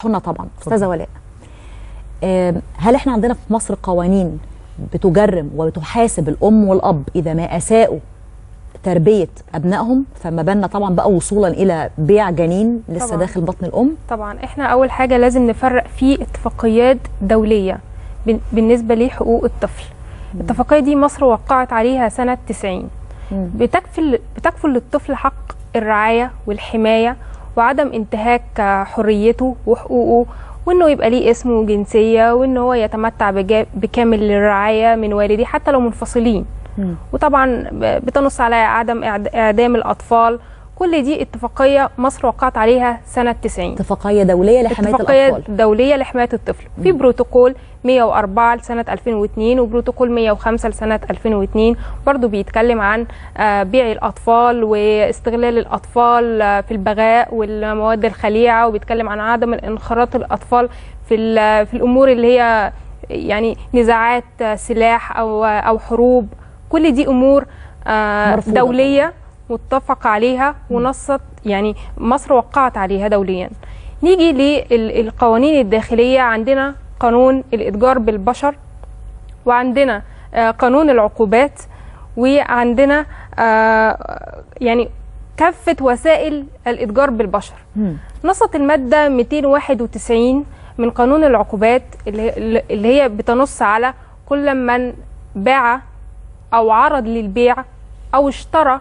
هنا طبعا استاذه ولاء آم، هل احنا عندنا في مصر قوانين بتجرم وبتحاسب الام والاب اذا ما اساءوا تربيه ابنائهم فما بالنا طبعا بقى وصولا الى بيع جنين لسه طبعاً. داخل بطن الام طبعا احنا اول حاجه لازم نفرق في اتفاقيات دوليه بن- بالنسبه لحقوق الطفل الاتفاقيه دي مصر وقعت عليها سنه 90 مم. بتكفل بتكفل للطفل حق الرعايه والحمايه وعدم انتهاك حريته وحقوقه وانه يبقى ليه اسم وجنسيه وان هو يتمتع بجا- بكامل الرعايه من والديه حتى لو منفصلين مم. وطبعا ب- بتنص على عدم إعد- اعدام الاطفال كل دي اتفاقيه مصر وقعت عليها سنه 90 اتفاقيه دوليه لحمايه اتفاقية الاطفال دولية لحماية الطفل في بروتوكول 104 لسنة 2002 وبروتوكول 105 لسنة 2002 برضو بيتكلم عن آه، بيع الأطفال واستغلال الأطفال آه، في البغاء والمواد الخليعة وبيتكلم عن عدم الانخراط الأطفال في ال- في الأمور اللي هي يعني نزاعات آه، سلاح أو أو حروب كل دي أمور آه، مرفوضة دولية متفق عليها ونصت يعني مصر وقعت عليها دوليا نيجي للقوانين الداخلية عندنا قانون الإتجار بالبشر وعندنا آه، قانون العقوبات وعندنا آه، يعني كافة وسائل الإتجار بالبشر مم. نصت المادة 291 من قانون العقوبات اللي اللي هي بتنص على كل من باع أو عرض للبيع أو اشترى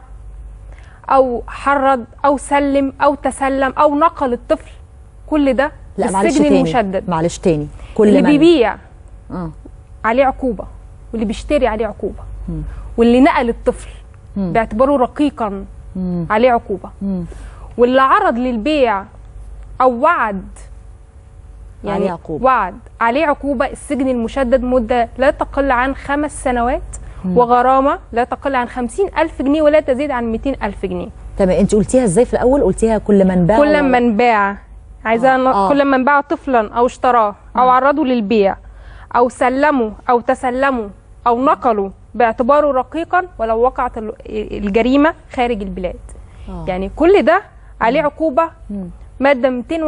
أو حرض أو سلم أو تسلم أو نقل الطفل كل ده لا في معلش السجن تاني المشدد معلش تاني كل اللي من- بيبيع اه عليه عقوبة واللي بيشتري عليه عقوبة مم. واللي نقل الطفل مم. باعتباره رقيقا مم. عليه عقوبة مم. واللي عرض للبيع او وعد عليه عقوبة. وعد عليه عقوبة السجن المشدد مدة لا تقل عن خمس سنوات وغرامة لا تقل عن خمسين ألف جنيه ولا تزيد عن مئتين ألف جنيه تمام انت قلتيها ازاي في الاول قلتيها كل من باع كل و- من باع عايزة آه. آه. آه. كل من باع طفلا أو اشتراه أو عرضه للبيع أو سلمه أو تسلمه أو نقله باعتباره رقيقا ولو وقعت ال- الجريمة خارج البلاد آه. يعني كل ده عليه عقوبة مم. مادة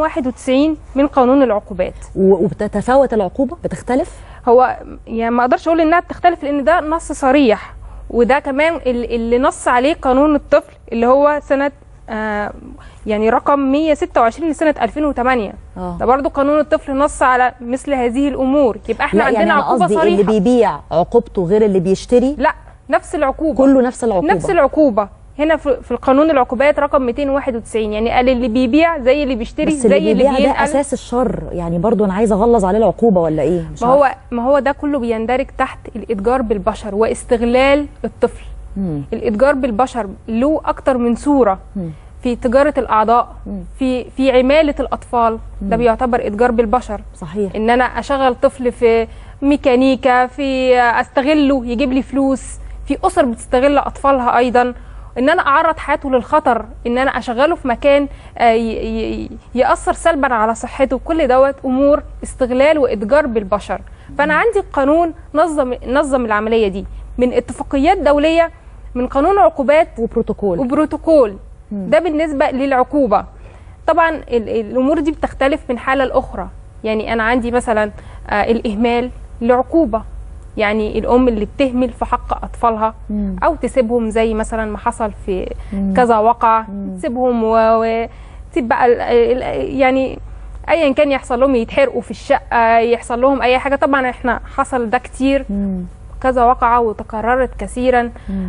291 من قانون العقوبات و- وبتتفاوت العقوبة بتختلف هو يعني ما اقدرش اقول انها بتختلف لان ده نص صريح وده كمان ال- اللي نص عليه قانون الطفل اللي هو سنة آه يعني رقم 126 لسنة 2008 اه ده برضو قانون الطفل نص على مثل هذه الامور يبقى احنا لا عندنا يعني أنا عقوبة قصدي صريحة اللي بيبيع عقوبته غير اللي بيشتري لا نفس العقوبة كله نفس العقوبة نفس العقوبة هنا في في القانون العقوبات رقم 291 يعني قال اللي بيبيع زي اللي بيشتري بس زي اللي اللي بيبيع ده بينقل اساس الشر يعني برضو انا عايزه اغلظ عليه العقوبه ولا ايه مش ما عارفة. هو ما هو ده كله بيندرج تحت الاتجار بالبشر واستغلال الطفل مم. الاتجار بالبشر له اكتر من صوره مم. في تجاره الاعضاء مم. في في عماله الاطفال ده بيعتبر اتجار بالبشر صحيح ان انا اشغل طفل في ميكانيكا في استغله يجيب لي فلوس في اسر بتستغل اطفالها ايضا ان انا اعرض حياته للخطر ان انا اشغله في مكان آه، ي- ي- ياثر سلبا على صحته كل دوت امور استغلال واتجار بالبشر فانا عندي قانون نظم نظم العمليه دي من اتفاقيات دوليه من قانون عقوبات وبروتوكول وبروتوكول ده بالنسبه للعقوبه طبعا ال- الامور دي بتختلف من حاله لاخرى يعني انا عندي مثلا آه، الاهمال لعقوبه يعني الام اللي بتهمل في حق اطفالها مم. او تسيبهم زي مثلا ما حصل في مم. كذا وقع تسيبهم و- وتسيب بقى ال- ال- يعني ايا كان يحصل لهم يتحرقوا في الشقه يحصل لهم اي حاجه طبعا احنا حصل ده كتير مم. كذا وقعة وتكررت كثيرا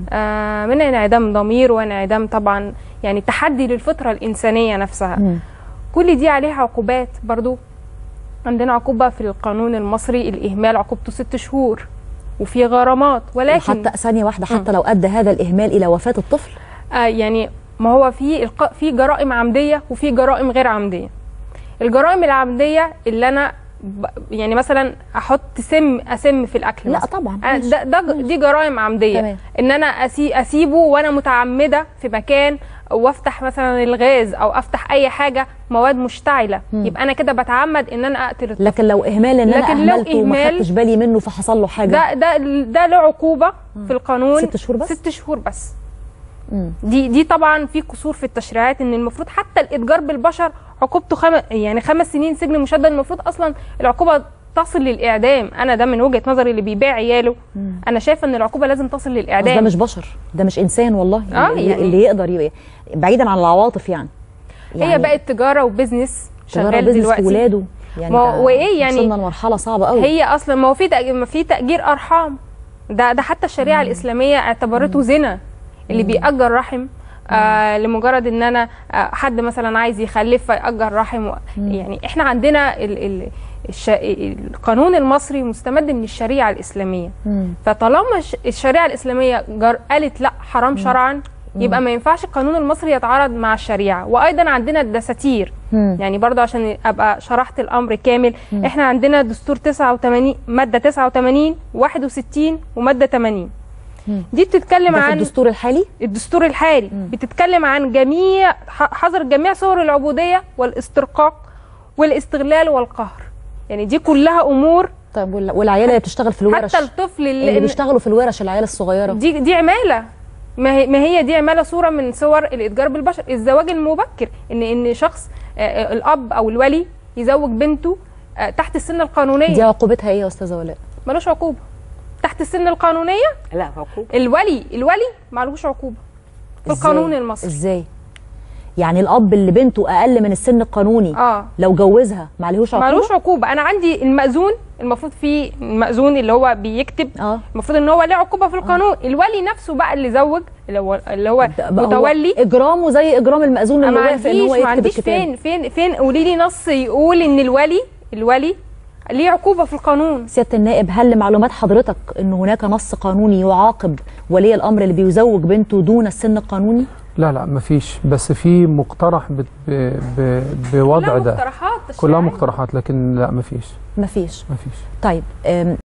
آه من انعدام ضمير وانعدام طبعا يعني تحدي للفطرة الإنسانية نفسها مم. كل دي عليها عقوبات برضو عندنا عقوبة في القانون المصري الإهمال عقوبته ست شهور وفي غرامات ولكن وحتى ثانيه واحده حتى لو ادى هذا الاهمال الى وفاه الطفل آه يعني ما هو في الق... في جرائم عمديه وفي جرائم غير عمديه الجرائم العمديه اللي انا ب... يعني مثلا احط سم اسم في الاكل لا مثلا. طبعا أنا ماشي. ده, ده دي جرائم عمديه تمام. ان انا أسي... اسيبه وانا متعمده في مكان وافتح مثلا الغاز او افتح اي حاجه مواد مشتعله مم. يبقى انا كده بتعمد ان انا اقتل الطفل لكن لو اهمال ان انا لكن لو اهملته وما إهمال- خدتش بالي منه فحصل له حاجه ده ده ده له عقوبه في القانون ست شهور بس؟ ست شهور بس مم. دي دي طبعا في قصور في التشريعات ان المفروض حتى الاتجار بالبشر عقوبته خم... يعني خمس سنين سجن مشدد المفروض اصلا العقوبه تصل للاعدام انا ده من وجهه نظري اللي بيبيع عياله انا شايفه ان العقوبه لازم تصل بس ده للاعدام مش بشر ده مش انسان والله آه، اللي, يعني- اللي يقدر يبقى بعيدا عن العواطف يعني هي بقت تجاره وبزنس تجارة شغال بيزنس دلوقتي ولاده يعني ما هو- ده وإيه يعني- وصلنا لمرحله صعبه قوي هي اصلا ما هو في تأج- ما في تاجير ارحام ده ده حتى الشريعه الاسلاميه اعتبرته زنا اللي بيأجر رحم آه لمجرد ان انا آه حد مثلا عايز يخلف فيأجر رحم و... يعني احنا عندنا ال ال الش... القانون المصري مستمد من الشريعه الاسلاميه مم. فطالما الش- الشريعه الاسلاميه جر... قالت لا حرام شرعا يبقى ما ينفعش القانون المصري يتعارض مع الشريعه وايضا عندنا الدساتير مم. يعني برضه عشان ابقى شرحت الامر كامل احنا عندنا دستور 89 ماده 89 61 وماده 80 مم. دي بتتكلم ده في عن الدستور الحالي الدستور الحالي بتتكلم عن جميع ح- حظر جميع صور العبوديه والاسترقاق والاستغلال والقهر يعني دي كلها امور طيب وال- والعيال اللي بتشتغل في الورش حتى الطفل اللي اللي بيشتغلوا في الورش العيال الصغيره دي دي عماله ما هي ما هي دي عماله صوره من صور الاتجار بالبشر الزواج المبكر ان ان شخص آه، آه، الاب او الولي يزوج بنته آه، تحت السن القانونيه دي عقوبتها ايه يا استاذه ولاء ملوش عقوبه تحت السن القانونيه لا عقوبة الولي الولي معلوش عقوبه في إزاي؟ القانون المصري ازاي يعني الاب اللي بنته اقل من السن القانوني اه لو جوزها ما عليهوش عقوبه معلوش عقوبه انا عندي المأذون المفروض في المأذون اللي هو بيكتب اه المفروض ان هو ليه عقوبه في القانون الولي نفسه بقى اللي زوج اللي هو اللي هو ده بقى هو متولي اجرامه زي اجرام المأذون اللي ما وافق ان هو عنديش ما يكتب عنديش الكتاب فين فين فين قولي لي نص يقول ان الولي الولي ليه عقوبه في القانون سياده النائب هل لمعلومات حضرتك ان هناك نص قانوني يعاقب ولي الامر اللي بيزوج بنته دون السن القانوني لا لا مفيش بس في مقترح ب... ب... ب... بوضع كلها ده مقترحات كلها تشريعية. مقترحات لكن لا مفيش مفيش مفيش طيب أم،